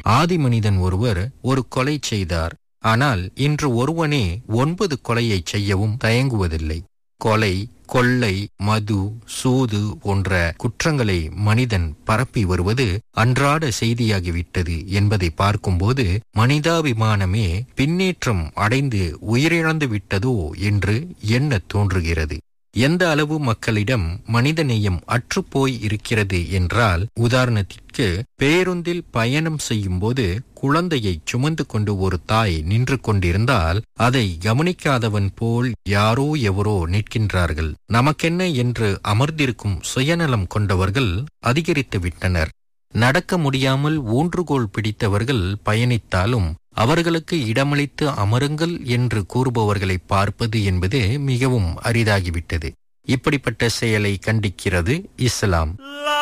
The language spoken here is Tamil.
ஆதி மனிதன் ஒருவர் ஒரு கொலை செய்தார் ஆனால் இன்று ஒருவனே ஒன்பது கொலையை செய்யவும் தயங்குவதில்லை கொலை கொள்ளை மது சூது போன்ற குற்றங்களை மனிதன் பரப்பி வருவது அன்றாட செய்தியாகிவிட்டது என்பதை பார்க்கும்போது மனிதாபிமானமே பின்னேற்றம் அடைந்து உயிரிழந்து விட்டதோ என்று எண்ணத் தோன்றுகிறது எந்த அளவு மக்களிடம் மனிதநேயம் அற்றுப்போய் இருக்கிறது என்றால் உதாரணத்திற்கு பேருந்தில் பயணம் செய்யும்போது குழந்தையை சுமந்து கொண்டு ஒரு தாய் நின்று கொண்டிருந்தால் அதை கவனிக்காதவன் போல் யாரோ எவரோ நிற்கின்றார்கள் நமக்கென்ன என்று அமர்ந்திருக்கும் சுயநலம் கொண்டவர்கள் அதிகரித்து விட்டனர் நடக்க முடியாமல் ஊன்றுகோல் பிடித்தவர்கள் பயணித்தாலும் அவர்களுக்கு இடமளித்து அமருங்கள் என்று கூறுபவர்களை பார்ப்பது என்பது மிகவும் அரிதாகிவிட்டது இப்படிப்பட்ட செயலை கண்டிக்கிறது இஸ்லாம் La